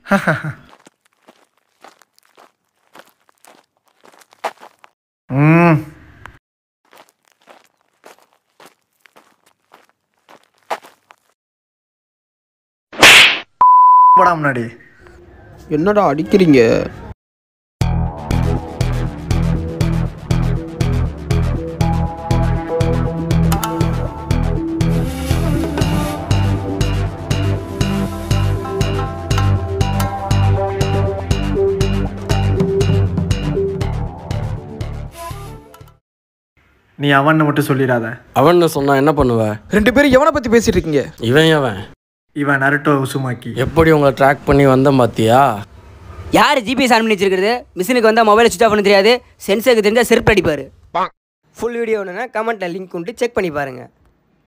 ம் போடா முன்னாடி என்னடா அடிக்கிறீங்க நீ அவன்னு மட்டும் சொல்லிடாத அவன்னு சொன்னா என்ன பண்ணுவ ரெண்டு பேரும் எவனை பத்தி பேசிட்டு இருக்கீங்க இவன் அவன் இவன் நருட்டோ உசுமாக்கி எப்படி உங்களை ட்ராக் பண்ணி வந்தேன் பாத்தியா யார் ஜிபிஎஸ் ஆன் பண்ணி வச்சிருக்கிறது மிஷினுக்கு வந்தால் மொபைலை சுவிச் ஆஃப் பண்ண தெரியாது சென்சருக்கு தெரிஞ்சால் செருப்பு அடிப்பார் ஃபுல் வீடியோ வேணும்னா கமெண்ட்டில் லிங்க் உண்டு செக் பண்ணி பாருங்கள்